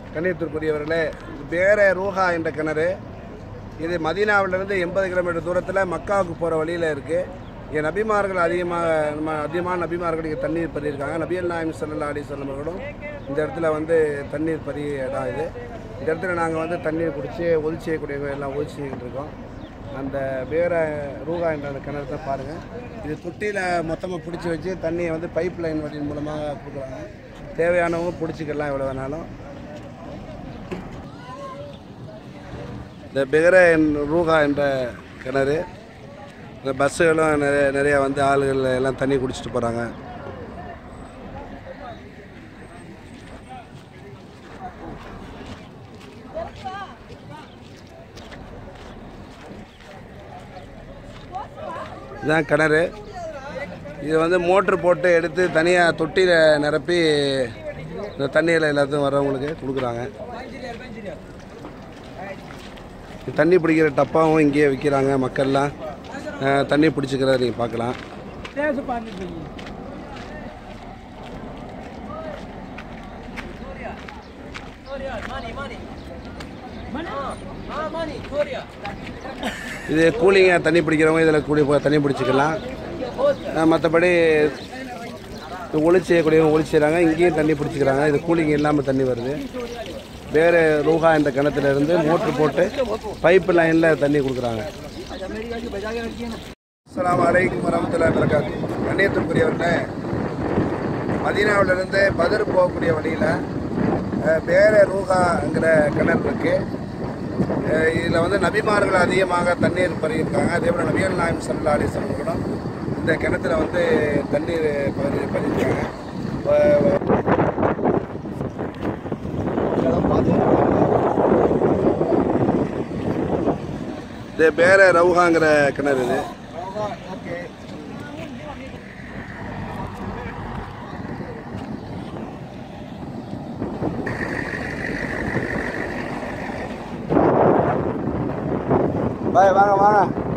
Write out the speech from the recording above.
கண்ணியத்திற்குரியவர்களே பேர ரூஹா என்ற கிணறு இது மதீனாவிலிருந்து எண்பது கிலோமீட்டர் தூரத்தில் மக்காவுக்கு போகிற வழியில் இருக்குது இங்கே நபிமார்கள் அதிகமாக நம்ம அதிகமான நபிமார்கள் இங்கே தண்ணீர் பறியிருக்காங்க நபியல் நாயம் சல்லா அலி அவர்களும் இந்த இடத்துல வந்து தண்ணீர் பறிய இடம் இது இந்த இடத்துல நாங்கள் வந்து தண்ணீர் குடித்து ஒதுச்சி செய்யக்கூடியவங்க எல்லாம் ஒதுச்சி செய்யிட்டு இருக்கோம் அந்த வேற ரூகா என்ற அந்த கிணறு தான் பாருங்கள் இது தொட்டியில் மொத்தமாக பிடிச்சி வச்சு தண்ணியை வந்து பைப் லைன் வழியின் மூலமாக கொடுக்குறாங்க தேவையானவங்க பிடிச்சிக்கலாம் எவ்வளோ வேணாலும் இந்த பிகர ரூகா என்ற கிணறு இந்த பஸ்ஸுகளும் நிறைய நிறையா வந்து ஆளுகள் எல்லாம் தண்ணி குடிச்சிட்டு போகிறாங்க இதுதான் கிணறு இது வந்து மோட்ரு போட்டு எடுத்து தனியாக தொட்டியில் நிரப்பி இந்த தண்ணியில் எல்லாத்தையும் வர்றவங்களுக்கு கொடுக்குறாங்க தண்ணி பிடிக்கிற டப்பாவும் இங்கேயே விற்கிறாங்க மக்கள்லாம் அஹ், தண்ணி பிடிச்சிக்கிறத நீங்கள் பார்க்கலாம் இது கூலிங்காக தண்ணி பிடிக்கிறவங்க இதில் கூலி போ- தண்ணி பிடிச்சிக்கலாம் மற்றபடி ஒளி செய்யக்கூடியவங்க ஒளி செய்கிறாங்க இங்கேயும் தண்ணி பிடிச்சிக்கிறாங்க இது கூலிங் இல்லாமல் தண்ணி வருது வேறு ரூஹா என்ற கிணத்துல இருந்து மோட்ரு போட்டு பைப்பு லைனில் தண்ணி கொடுக்குறாங்க அஸ்ஸலாமு அலைக்கும் வரமத்துல்லாஹி வரகாத்து கண்ணியத்திற்குரியவர்களே மதீனாவிலிருந்து பதர் போகக்கூடிய வழியில் வேற ரூஹாங்கிற கிணறு இருக்கு இதில் வந்து நபிமார்கள் அதிகமாக தண்ணீர் பருகியிருக்காங்க அதே போல் நபிகள் நாயம் சல்லா அலிஸ்லம் கூட இந்த கிணத்துல வந்து தண்ணீர் பருகி பருகிருக்காங்க இது வேற ரவுஹாங்கிற கிணறு இது பாய் வாங்க வாங்க